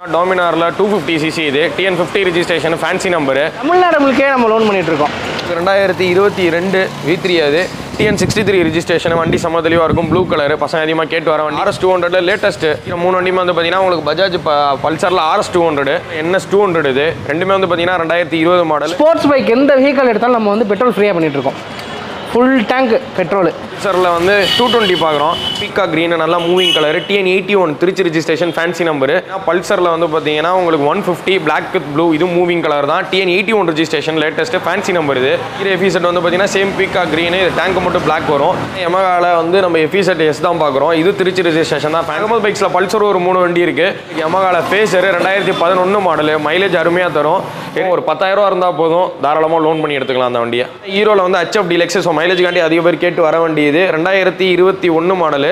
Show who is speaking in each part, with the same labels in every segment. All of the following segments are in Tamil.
Speaker 1: டாமினாரில் டூ ஃபிஃப்டி சிசி இது TN fifty registration fancy number
Speaker 2: Tamil Nadu முழுக்கே நம்ம லோன் பண்ணிட்டு இருக்கோம்
Speaker 1: ரெண்டாயிரத்தி இருபத்தி ரெண்டு வி த்ரீ அது டிஎன் சிக்ஸ்டி த்ரீ ரிஜிஸ்ட்ரேஷன் வண்டி செம்ம தெளிவாக இருக்கும் ப்ளூ கலர் பசங்க அதிகமாக கேட்டு வர வண்டி ஆர்எஸ் டூ ஹண்ட்ரட் லேட்டஸ்ட் மூணு வண்டியுமே வந்து பார்த்தீங்கன்னா உங்களுக்கு பஜாஜ் ப பல்சரில் RS two hundred NS two hundred இது ரெண்டுமே வந்து பார்த்தீங்கன்னா ரெண்டாயிரத்தி இருபது மாடல்
Speaker 2: ஸ்போர்ட்ஸ் பைக் எந்த வெஹிக்கல் எடுத்தாலும் நம்ம வந்து பெட்ரோல் ஃப்ரீயாக பண்ணிட்டு இருக்கோம் ஃபுல் டேங்க் பெட்ரோல்
Speaker 1: பல்சரில் வந்து டூ டுவெண்ட்டி பார்க்குறோம் பீக்கா க்ரீன் நல்லா moving colour TN eighty one Trichy registration fancy number பல்சரில் வந்து பார்த்தீங்கன்னா உங்களுக்கு one fifty black with blue இது மூவிங் கலர் தான் TN eighty one registration latest fancy number இது இது எஃபிசெட் வந்து பார்த்தீங்கன்னா சேம் பீக்கா க்ரீன் இது டேங்க் மட்டும் பிளாக் வரும் எமகால வந்து நம்ம எஃபிசெட் எஸ் தான் பார்க்குறோம் இது திருச்சி ரிஜிஸ்ட்ரேஷன் தான் ஃபேகமல் பைக்ஸில் பல்சர் ஒரு மூணு வண்டி இருக்குது எமகால ஃபேஸர் ரெண்டாயிரத்தி பதினொன்று மாடல் மைலேஜ் அருமையாக தரும் ஒரு பத்தாயிரம் இருந்தால் போதும் தாராளமாக லோன் பண்ணி எடுத்துக்கலாம் அந்த வண்டியை ஹீரோவில் வந்து ஹச்எஃப் டிலக்ஸ் ஸோ மைலேஜ்காண்டி அதிக பேர் கேட்டு வர வண்டி இது ரெண்டாயிரத்தி இருபத்தி ஒன்று மாடலு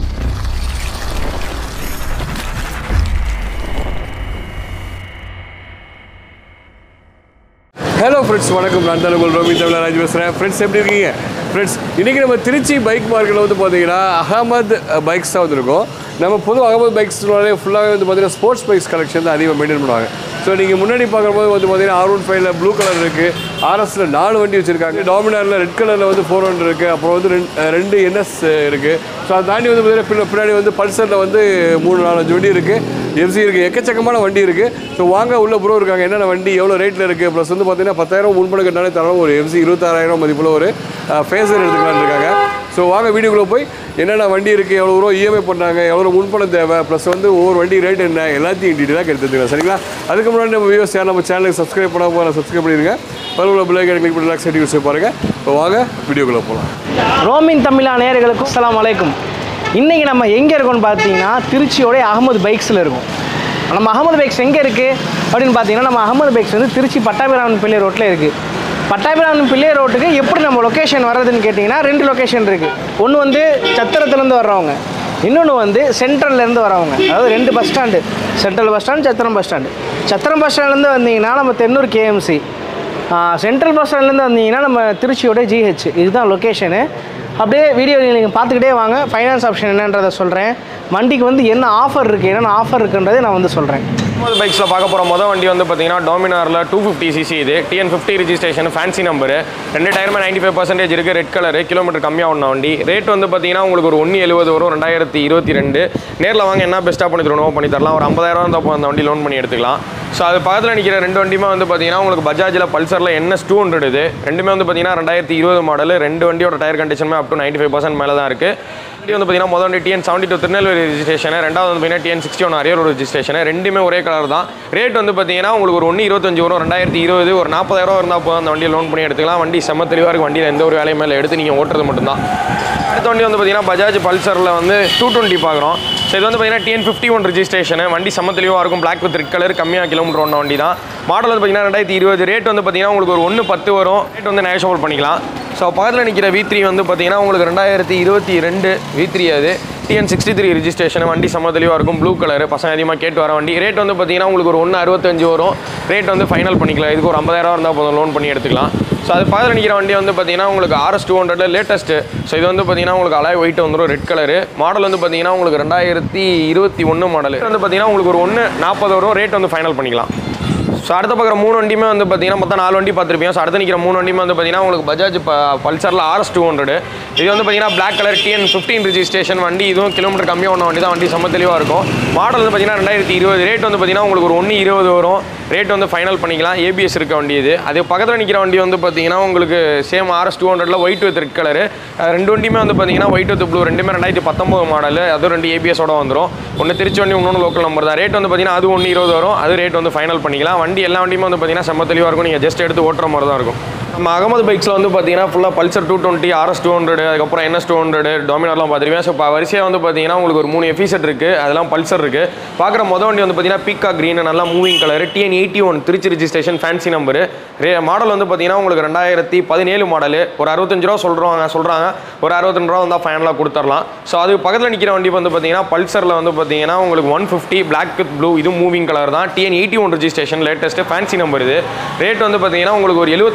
Speaker 3: ஹலோ ஃப்ரெண்ட்ஸ் வணக்கம் நான் தான் உங்கள் ரோமி தமிழராஜ் பேசுகிறேன் ஃப்ரெண்ட்ஸ் எப்படி இருக்கீங்க ஃப்ரெண்ட்ஸ் இன்றைக்கி நம்ம திருச்சி பைக் மார்க்கெட்டில் வந்து பார்த்தீங்கன்னா அகமது பைக்ஸ் தான் வந்திருக்கோம் நம்ம பொது அகமது பைக்ஸ்னாலே ஃபுல்லாகவே வந்து பார்த்தீங்கன்னா ஸ்போர்ட்ஸ் பைக்ஸ் கலெக்ஷன் தான் அதிகமாக மெயின்டைன் பண்ணுவாங்க ஸோ நீங்கள் முன்னாடி பார்க்கும்போது வந்து பார்த்தீங்கன்னா ஆர் ஒன் ஃபைவ்ல ப்ளூ கலர் இருக்குது ஆர்எஸில் நாலு வண்டி வச்சுருக்காங்க டாமினாரில் ரெட் கலரில் வந்து ஃபோர் ஹண்ட்ரட் இருக்குது அப்புறம் வந்து ரெண்டு ரெண்டு என்எஸ் இருக்குது ஸோ அதை தாண்டி வந்து பார்த்தீங்கன்னா பின்ன- பின்னாடி வந்து பல்சரில் வந்து மூணு நாலஞ்சு வண்டி இருக்குது எஃப்சி இருக்குது எக்கச்சக்கமான வண்டி இருக்குது ஸோ வாங்க உள்ள ப்ரோ இருக்காங்க என்னென்ன வண்டி எவ்வளோ ரேட்டில் இருக்குது ப்ளஸ் வந்து பார்த்தீங்கன்னா பத்தாயிரம் முன்பணம் கட்டினாலே தரலாம் ஒரு எஃப்சி இருபத்தாறாயிரம் மதிப்புள்ள ஒரு ஃபேஸர் எடுத்துக்கலாம்னு இருக்காங்க ஸோ வாங்க வீடியோக்குள்ளே போய் என்னென்ன வண்டி இருக்குது எவ்வளோ ரூபா இஎம்ஐ பண்ணாங்க எவ்வளோ முன்பணம் தேவை ப்ளஸ் வந்து ஒவ்வொரு வண்டி ரேட் என்ன எல்லாத்தையும் டீட்டெயிலாக எடுத்துக்கலாம் சரிங்களா அதுக்கு முன்னாடி நம்ம வியூஸ் சேனல் நம்ம சேனலுக்கு சப்ஸ்கிரைப் பண்ணால் போகிற சப்ஸ்கிரைப் பண்ணிடுங்க பரவாயில்ல பிள்ளைங்க கிளிக் பண்ணி லாக் சர்டிஃபிகேட் வச்சு பாருங்கள் இப்போ வாங்க வீடியோக்குள்ளே போகலாம்
Speaker 2: ரோமின் தமிழா நேயர்களுக்கும் அஸ்ஸலாமு அலைக்கும் இன்றைக்கி நம்ம எங்கே இருக்கோம்னு பார்த்தீங்கன்னா திருச்சியோடைய அகமது பைக்ஸில் இருக்கும் நம்ம அகமது பைக்ஸ் எங்கே இருக்குது அப்படின்னு பார்த்தீங்கன்னா நம்ம அகமது பைக்ஸ் வந்து திருச்சி பட்டாபிராமன் பிள்ளை ரோட்டில் இருக்குது பட்டாபிராமன் பிள்ளை ரோட்டுக்கு எப்படி நம்ம லொக்கேஷன் வர்றதுன்னு கேட்டிங்கன்னா ரெண்டு லொக்கேஷன் இருக்குது ஒன்று வந்து சத்திரத்துலேருந்து வர்றவங்க இன்னொன்று வந்து சென்ட்ரல்லேருந்து வரவங்க அதாவது ரெண்டு bus stand central bus stand Chathiram bus stand Chathiram bus ஸ்டாண்ட்லேருந்து வந்தீங்கன்னா நம்ம தென்னூர் கேஎம்சி சென்ட்ரல் பஸ் ஸ்டாண்ட்லேருந்து வந்தீங்கன்னா நம்ம திருச்சியோட ஜிஹெச் இதுதான் லொக்கேஷனு அப்படியே வீடியோ நீங்கள் பார்த்துக்கிட்டே வாங்க ஃபைனான்ஸ் ஆப்ஷன் என்னன்றதை சொல்கிறேன் வண்டிக்கு வந்து என்ன ஆஃபர் இருக்குது என்னென்ன ஆஃபர் இருக்குன்றதை நான் வந்து சொல்கிறேன்
Speaker 1: அகமது பைக்ஸில் பார்க்க போகிற மொதல் வண்டி வந்து பார்த்தீங்கன்னா டாமினாரில் டூ ஃபிஃப்டி சிசி இது TN fifty registration fancy number ரெண்டு டயருமே நைன்டி ஃபைவ் பர்சன்டேஜ் இருக்குது ரெட் கலர் கிலோமீட்டர் கம்மியாக ஒன்று வண்டி ரேட் வந்து பார்த்தீங்கன்னா உங்களுக்கு ஒரு ஒன்று எழுபது வரும் ரெண்டாயிரத்தி இருபத்தி ரெண்டு நேரில் வாங்க என்ன பெஸ்ட்டாக பண்ணி தரணும் பண்ணி தரலாம் ஒரு ஐம்பதாயிரம் இருந்தால் போதும் அந்த வண்டி லோன் பண்ணி எடுத்துக்கலாம் ஸோ அது பக்கத்தில் நிற்கிற ரெண்டு வண்டியுமே வந்து பார்த்தீங்கன்னா உங்களுக்கு பஜாஜில் பல்சரில் என்எஸ் டூ ஹண்ட்ரட் இது ரெண்டுமே வந்து பார்த்தீங்கன்னா ரெண்டாயிரத்தி இருபது மாடல் ரெண்டு வண்டியோட டயர் கண்டிஷனுமே up to ninety five percent மேலே தான் இருக்குது வண்டி வந்து பார்த்தீங்கன்னா முதல் வண்டி TN seventy two Tirunelveli registration ரெண்டாவது வந்து பார்த்தீங்கன்னா TN sixty one Ariyalur registration ரெண்டுமே ஒரே கலர் தான் ரேட் வந்து பார்த்தீங்கன்னா உங்களுக்கு ஒரு ஒன்று இருபத்தஞ்சு வரும் ரெண்டாயிரத்தி இருபது ஒரு நாற்பதாயிரம் இருந்தால் போதும் அந்த வண்டியை லோன் பண்ணி எடுத்துக்கலாம் வண்டி செம்ம தெளிவாக இருக்கு வண்டியில் எந்த ஒரு வேலையும் மேலே எடுத்து நீங்கள் ஓட்டுறது மட்டும்தான் அடுத்த வண்டி வந்து பார்த்தீங்கன்னா பஜாஜ் பல்சரில் வந்து டூ டுவெண்ட்டி பார்க்குறோம் ஸோ இது வந்து பார்த்தீங்கன்னா டிஎன் ஃபிஃப்டி ஒன் ரிஜிஸ்ட்ரேஷன் வண்டி செம்ம தெளிவாக இருக்கும் பிளாக் வித் ரெட் கலர் கம்மியாக கிலோமீட்டர் ஒன்று வண்டி தான் மாடல் வந்து பார்த்தீங்கன்னா ரெண்டாயிரத்தி இருபது ரேட் வந்து பார்த்தீங்கன்னா உங்களுக்கு ஒரு ஒன்று பத்து வரும் ரேட் வந்து நேஷனல் பண்ணிக்கலாம் ஸோ பக்கத்தில் நிற்கிற வி த்ரீ வந்து பார்த்தீங்கன்னா உங்களுக்கு ரெண்டாயிரத்தி இருபத்தி ரெண்டு வி த்ரீ அது டிஎன் சிக்ஸ்டி த்ரீ ரிஜிஸ்ட்ரேஷன் வண்டி செம்ம தெளிவாக இருக்கும் ப்ளூ கலர் பசங்க அதிகமாக கேட்டு வர வண்டி ரேட் வந்து பார்த்தீங்கன்னா உங்களுக்கு ஒரு ஒன்று அறுபத்தஞ்சு வரும் ரேட் வந்து ஃபைனல் பண்ணிக்கலாம் இதுக்கு ஒரு ஐம்பதாயிரம் இருந்தால் போதும் லோன் பண்ணி எடுத்துக்கலாம் ஸோ அது பக்கத்தில் நிற்கிற வண்டி வந்து பார்த்தீங்கன்னா உங்களுக்கு RS two hundred latest so இது வந்து பார்த்தீங்கன்னா உங்களுக்கு அலாய் ஒயிட் வந்துடும் ரெட் கலரு மாடல் வந்து பார்த்தீங்கன்னா உங்களுக்கு ரெண்டாயிரத்தி இருபத்தி ஒன்று மாடல் வந்து பார்த்தீங்கன்னா உங்களுக்கு ஒரு ஒன்று நாற்பது வரும் ரேட் வந்து ஃபைனல் பண்ணிக்கலாம் ஸோ அடுத்த பார்க்குற மூணு வண்டியுமே வந்து பார்த்தீங்கன்னா மொத்தம் நாலு வண்டி பார்த்துருப்பீங்க ஸோ அடுத்து நிற்கிற மூணு வண்டியுமே வந்து பார்த்தீங்கன்னா உங்களுக்கு பஜாஜ் ப பல்சரில் ஆர்எஸ் டூ ஹண்ட்ரட் இது வந்து பார்த்தீங்கன்னா black colour TN fifteen registration வண்டி இதுவும் கிலோமீட்டர் கம்மியாக ஒன்று வண்டி தான் வண்டி செம்ம தெளிவாக இருக்கும் மாடல் வந்து பார்த்தீங்கன்னா ரெண்டாயிரத்தி இருபது ரேட் வந்து பார்த்தீங்கன்னா உங்களுக்கு ஒரு ஒன்று இருபது வரும் ரேட் வந்து ஃபைனல் பண்ணிக்கலாம் ஏபிஎஸ் இருக்க வண்டி இது அது பக்கத்தில் நிற்கிற வண்டி வந்து பார்த்தீங்கன்னா உங்களுக்கு சேம் ஆர்எஸ் டூ ஹண்ட்ரட்ல ஒயிட் வித் ரெட் கலர் ரெண்டு வண்டியுமே வந்து பார்த்தீங்கன்னா ஒயிட் வித் ப்ளூ ரெண்டுமே ரெண்டாயிரத்தி பத்தொம்பது மாடல் அதுவும் ரெண்டு ஏபிஎஸோட வந்துடும் ஒன்று திருச்சி வண்டி இன்னொன்று லோக்கல் நம்பர் தான் ரேட் வந்து பார்த்தீங்கன்னா அது ஒன்று இருபது வரும் அது ரேட் வந்து ஃபைனல் பண்ணிக்கலாம் வண்டி எல்லா வண்டியுமே வந்து பார்த்தீங்கன்னா செம்ம தெளிவாக இருக்கும் நீங்கள் ஜஸ்ட் எடுத்து ஓட்டுற மாதிரி தான் இருக்கும் நம்ம அகமது பைக்ஸில் வந்து பார்த்தீங்கன்னா ஃபுல்லாக Pulsar two twenty RS two hundred அதுக்கப்புறம் என்எஸ் டூ ஹண்ட்ரட் டாமினார்லாம் பார்த்துருப்பேன் ஸோ இப்போ வரிசையாக வந்து பார்த்தீங்கன்னா உங்களுக்கு ஒரு மூணு எஃபிசெட் இருக்குது அதெல்லாம் பல்சர் இருக்குது பார்க்குற மொதல் வண்டி வந்து பார்த்தீங்கன்னா பீக்கா க்ரீன் நல்லா moving colour TN eighty one Trichy registration fancy number ரே மாடல் வந்து பார்த்தீங்கன்னா உங்களுக்கு ரெண்டாயிரத்தி பதினேழு மாடல் ஒரு அறுபத்தஞ்சு ரூபா சொல்கிறாங்க சொல்கிறாங்க ஒரு அறுபத்தஞ்சு ரூபா வந்தால் ஃபைனலாக கொடுத்துடலாம் ஸோ அது பக்கத்தில் நிற்கிற வண்டி வந்து பார்த்தீங்கன்னா பல்சரில் வந்து பார்த்தீங்கன்னா உங்களுக்கு one fifty black with blue இது மூவிங் கலர் தான் TN eighty one registration latest fancy number இது ரேட் வந்து பார்த்தீங்கன்னா உங்களுக்கு ஒரு எழுபத்தஞ்சு ரூபா வரும்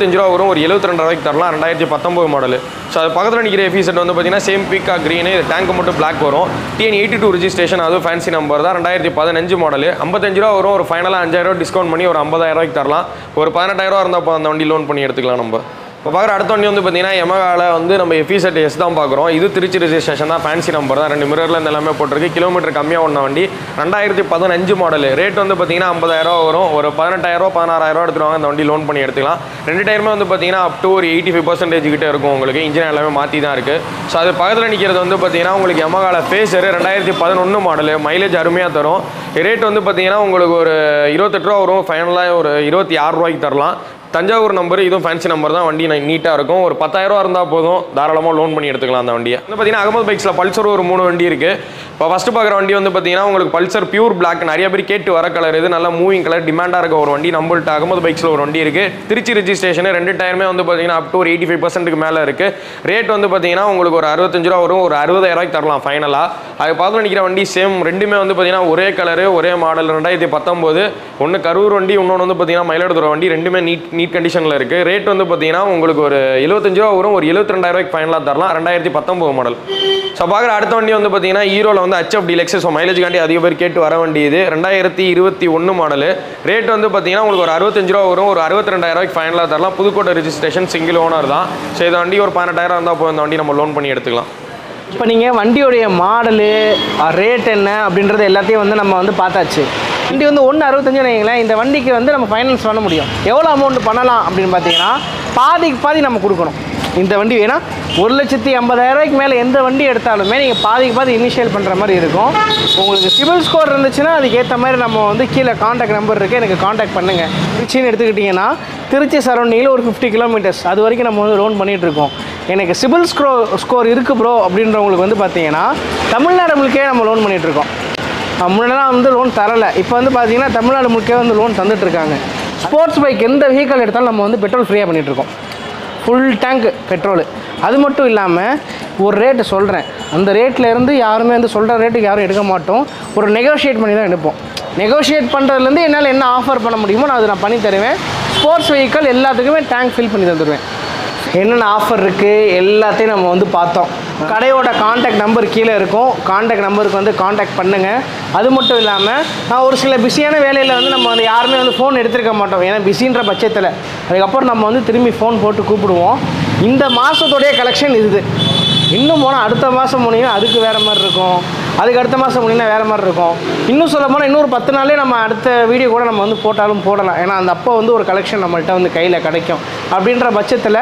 Speaker 1: வரும் ஒரு எழுபத்தி ரெண்டாயிரூவாய்க்கு தரலாம் ரெண்டாயிரத்தி பத்தொம்பது மாடல் ஸோ அது பக்கத்தில் நிற்கிற எஃபி செட் வந்து பார்த்தீங்கன்னா சேம் பீக்கா க்ரீனு இது டேங்க் மட்டும் பிளாக் வரும் டிஎன் எயிட்டி டூ ரிஜிஸ்ட்ரேஷன் அதுவும் ஃபேன்சி நம்பர் தான் ரெண்டாயிரத்தி பதினஞ்சு மாடல் ஐம்பத்தஞ்சு ரூபா வரும் ஒரு ஃபைனலாக அஞ்சாயிரம் டிஸ்கவுண்ட் பண்ணி ஒரு ஐம்பதாயிரம் ரூபாய்க்கு தரலாம் ஒரு பதினெட்டாயிரம் ரூபா இருந்தால் அந்த வண்டி லோன் பண்ணி எடுத்துக்கலாம் நம்ம இப்போ பார்க்குற அடுத்த வண்டி வந்து பார்த்தீங்கன்னா எமகால வந்து நம்ம எஃபி செட் எஸ் தான் பார்க்குறோம் இது திருச்சி ரிஜிஸ்ட்ரேஷன் தான் ஃபேன்சி நம்பர் தான் ரெண்டு மிரரில் இந்த எல்லாமே போட்டிருக்கு கிலோமீட்டர் கம்மியாக ஒன்ற வண்டி ரெண்டாயிரத்தி பதினஞ்சு மாடல் ரேட் வந்து பார்த்தீங்கன்னா ஐம்பதாயிரம் வரும் ஒரு பதினெட்டாயிரம் பதினாறாயிரம் எடுத்துருவாங்க அந்த வண்டி லோன் பண்ணி எடுத்துக்கலாம் ரெண்டு டயருமே வந்து பார்த்தீங்கன்னா அப் டு ஒரு எயிட்டி ஃபைவ் பர்சன்டேஜ் கிட்ட இருக்கும் உங்களுக்கு இன்ஜின் எல்லாமே மாற்றி தான் இருக்குது ஸோ அது பக்கத்தில் நிற்கிறது வந்து பார்த்தீங்கன்னா உங்களுக்கு எமகால ஃபேஸர் ரெண்டாயிரத்தி பதினொன்று மாடல் மைலேஜ் அருமையாக தரும் ரேட் வந்து பார்த்தீங்கன்னா உங்களுக்கு ஒரு இருபத்தெட்டு ரூபா வரும் ஃபைனலாக ஒரு இருபத்தி ஆறு ரூபாய்க்கு தரலாம் தஞ்சாவூர் நம்பர் இதுவும் ஃபேன்சி நம்பர் தான் வண்டி நீட்டாக இருக்கும் ஒரு பத்தாயிரரூவா இருந்தால் போதும் தாராளமாக லோன் பண்ணி எடுத்துக்கலாம் அந்த வண்டியை வந்து பார்த்தீங்கன்னா அகமது பைக்ஸில் பல்சர் ஒரு மூணு வண்டி இருக்குது இப்போ ஃபஸ்ட்டு பார்க்குற வண்டி வந்து பார்த்தீங்கன்னா உங்களுக்கு பல்சர் பியூர் பிளாக் நிறைய பேர் கேட்டு வர கலர் இது நல்லா மூவிங் கலர் டிமாண்டாக இருக்க ஒரு வண்டி நம்மள்ட்ட அகமது பைக்ஸில் ஒரு வண்டி இருக்குது திருச்சி ரிஜிஸ்ட்ரேஷன் ரெண்டு டயருமே வந்து பார்த்தீங்கன்னா அப் டு ஒரு எயிட்டி ஃபைவ் பர்சன்ட்டுக்கு மேலே இருக்குது ரேட் வந்து பார்த்தீங்கன்னா உங்களுக்கு ஒரு அறுபத்தஞ்சு ரூபா வரும் ஒரு அறுபதாயிரூவாய்க்கு தரலாம் ஃபைனலாக அது பார்த்து நிற்கிற வண்டி சேம் ரெண்டுமே வந்து பார்த்தீங்கன்னா ஒரே கலரு ஒரே மாடல் ரெண்டாயிரத்தி பத்தொம்போது ஒன்று கரூர் வண்டி இன்னொன்று வந்து பார்த்தீங்கன்னா மயிலாடுதுறை வண்டி ரெண்டுமே நீட் நீட் கண்டிஷனில் இருக்குது ரேட் வந்து பார்த்தீங்கன்னா உங்களுக்கு ஒரு எழுபத்தஞ்சு ரூபா வரும் ஒரு எழுபத்தி ரெண்டாயிரூவாய்க்கு ஃபைனலாக தரலாம் ரெண்டாயிரத்தி பத்தொம்போது மாடல் ஸோ பார்க்குற அடுத்த வண்டி வந்து பார்த்தீங்கன்னா ஹீரோவில் வந்து ஹச்எஃப் டிலெக்ஸ் ஸோ மைலேஜ்காண்டி அதிக பேர் கேட்டு வர வண்டி இது ரெண்டாயிரத்தி இருபத்தி ஒன்று மாடல் ரேட் வந்து பார்த்தீங்கன்னா உங்களுக்கு ஒரு அறுபத்தஞ்சு ரூபா வரும் ஒரு அறுபத்தி ரெண்டாயிரூவாய்க்கு ஃபைனலாக தரலாம் புதுக்கோட்டை ரிஜிஸ்ட்ரேஷன் சிங்கிள் ஓனர் தான் ஸோ இந்த வண்டி ஒரு பதினெட்டாயிரம் இருந்தால் போதும் இந்த வண்டி நம்ம லோன் பண்ணி எடுத்துக்கலாம்
Speaker 2: இப்போ நீங்கள் வண்டியோடைய மாடலு ரேட் என்ன அப்படின்றது எல்லாத்தையும் வந்து நம்ம வந்து பார்த்தாச்சு வண்டி வந்து ஒன்று அறுபத்தஞ்சு வைங்களேன் இந்த வண்டிக்கு வந்து நம்ம ஃபைனான்ஸ் பண்ண முடியும் எவ்வளோ அமௌண்ட் பண்ணலாம் அப்படின்னு பார்த்தீங்கன்னா பாதிக்கு பாதி நம்ம கொடுக்கணும் இந்த வண்டி வேணா ஒரு லட்சத்தி ஐம்பதாயிரரூவாய்க்கு மேலே எந்த வண்டி எடுத்தாலுமே நீங்கள் பாதிக்கு பாதி இனிஷியல் பண்ணுற மாதிரி இருக்கும் உங்களுக்கு சிபில் ஸ்கோர் இருந்துச்சுன்னா அதுக்கேற்ற மாதிரி நம்ம வந்து கீழே காண்டாக்ட் நம்பர் இருக்குது எனக்கு காண்டாக்ட் பண்ணுங்கள் திருச்சின்னு எடுத்துக்கிட்டிங்கன்னா திருச்சி சரௌண்டிங்கில் ஒரு ஃபிஃப்டி கிலோமீட்டர்ஸ் அது வரைக்கும் நம்ம வந்து லோன் பண்ணிகிட்டு இருக்கோம் எனக்கு சிபில் ஸ்க்ரோ ஸ்கோர் இருக்குது ப்ரோ அப்படின்றவங்களுக்கு வந்து பார்த்தீங்கன்னா தமிழ்நாடு முழுக்கே நம்ம லோன் பண்ணிகிட்டு இருக்கோம் முன்னெல்லாம் வந்து லோன் தரலை இப்போ வந்து பார்த்தீங்கன்னா தமிழ்நாடு முழுக்கே வந்து லோன் தந்துட்டு இருக்காங்க ஸ்போர்ட்ஸ் பைக் எந்த வெஹிக்கல் எடுத்தாலும் நம்ம வந்து பெட்ரோல் ஃப்ரீயாக பண்ணிகிட்டு இருக்கோம் ஃபுல் டேங்க் பெட்ரோலு அது மட்டும் இல்லாமல் ஒரு ரேட்டு சொல்கிறேன் அந்த ரேட்ல இருந்து யாருமே வந்து சொல்கிற ரேட்டுக்கு யாரும் எடுக்க மாட்டோம் ஒரு நெகோஷியேட் பண்ணி தான் எடுப்போம் நெகோஷியேட் பண்ணுறதுலேருந்து என்னால் என்ன ஆஃபர் பண்ண முடியுமோ நான் அதை நான் பண்ணி தருவேன் ஸ்போர்ட்ஸ் வெஹிக்கல் எல்லாத்துக்குமே டேங்க் ஃபில் பண்ணி தந்துடுவேன் என்னென்ன ஆஃபர் இருக்குது எல்லாத்தையும் நம்ம வந்து பார்த்தோம் கடையோட காண்டாக்ட் நம்பர் கீழே இருக்கும் காண்டாக்ட் நம்பருக்கு வந்து காண்டாக்ட் பண்ணுங்கள் அது மட்டும் இல்லாமல் நான் ஒரு சில பிஸியான வேலையில் வந்து நம்ம வந்து யாருமே வந்து ஃபோன் எடுத்திருக்க மாட்டோம் ஏன்னா பிஸின்ற பட்சத்தில் அதுக்கப்புறம் நம்ம வந்து திரும்பி ஃபோன் போட்டு கூப்பிடுவோம் இந்த மாதத்தோடைய கலெக்ஷன் இது இன்னும் போனால் அடுத்த மாதம் போனீங்கன்னா அதுக்கு வேறு மாதிரி இருக்கும் அதுக்கு அடுத்த மாதம் போனீங்கன்னா வேறு மாதிரி இருக்கும் இன்னும் சொல்ல போனால் இன்னொரு பத்து நாளே நம்ம அடுத்த வீடியோ கூட நம்ம வந்து போட்டாலும் போடலாம் ஏன்னா அந்த அப்போ வந்து ஒரு கலெக்ஷன் நம்மள்ட்ட வந்து கையில் கிடைக்கும் அப்படின்ற பட்சத்தில்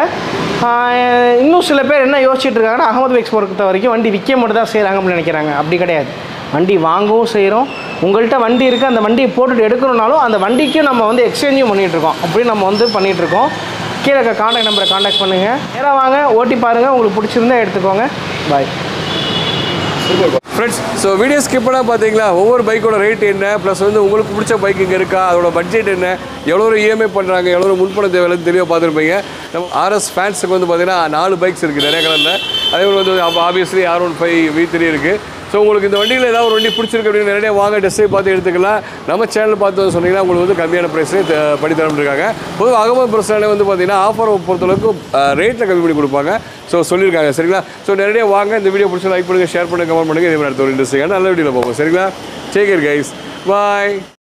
Speaker 2: ஆஹ், இன்னும் சில பேர் என்ன யோசிச்சுட்டு இருக்காங்கன்னா அகமது பைக்ஸ் பொறுத்த வரைக்கும் வண்டி விற்க மட்டும் தான் செய்கிறாங்க அப்படின்னு நினைக்கிறாங்க அப்படி கிடையாது வண்டி வாங்கவும் செய்கிறோம் உங்கள்கிட்ட வண்டி இருக்குது அந்த வண்டியை போட்டுட்டு எடுக்கணும்னாலும் அந்த வண்டிக்கும் நம்ம வந்து எக்ஸ்சேஞ்சும் பண்ணிகிட்டு இருக்கோம் அப்படி நம்ம வந்து பண்ணிகிட்டு இருக்கோம் கீழே இருக்க காண்டாக்ட் நம்பரை காண்டாக்ட் பண்ணுங்கள் நேராக வாங்க ஓட்டி பாருங்கள் உங்களுக்கு பிடிச்சிருந்தா எடுத்துக்கோங்க bye
Speaker 3: friends so video skip பண்ணால் பார்த்தீங்களா ஒவ்வொரு பைக்கோட ரேட் என்ன ப்ளஸ் வந்து உங்களுக்கு பிடிச்ச பைக் இங்கே இருக்கா அதோட பட்ஜெட் என்ன எவ்வளோ இஎம்ஐ பண்ணுறாங்க எவ்வளோ முன்பண தேவையில்லைன்னு தெளிவாக பார்த்துருப்பீங்க நம்ம ஆர்எஸ் ஃபேன்ஸுக்கு வந்து பார்த்தீங்கன்னா நாலு பைக்ஸ் இருக்குது நிறைய கலரில் அதே மாதிரி வந்து obviously R one five V three இருக்குது ஸோ உங்களுக்கு இந்த வண்டியில் ஏதாவது ஒரு வண்டி பிடிச்சிருக்கு அப்படின்னு நேரடியாக வாங்க டெஸ்ட்டை பார்த்து எடுத்துக்கலாம் நம்ம சேனல் பார்த்து வந்து சொன்னீங்கன்னா உங்களுக்கு வந்து கம்மியான ப்ரைஸ்லேயே பண்ணி தரமிருக்காங்க பொதுவாக அகமது பிரஸ்டாலே வந்து பார்த்தீங்கன்னா ஆஃபர் பொறுத்தளவுக்கு ரேட்டில் கம்மி பண்ணி கொடுப்பாங்க ஸோ சொல்லியிருக்காங்க சரிங்களா ஸோ நேரடியாக வாங்க இந்த வீடியோ பிடிச்சி லைக் பண்ணுங்கள் ஷேர் பண்ணுங்கள் கமெண்ட் பண்ணுங்கள் இதே மாதிரி அடுத்த ஒரு இன்ட்ரெஸ்டிங்கான நல்ல வீடியோவில் போகும் சரிங்களா டேக் கேர் கைஸ் பாய்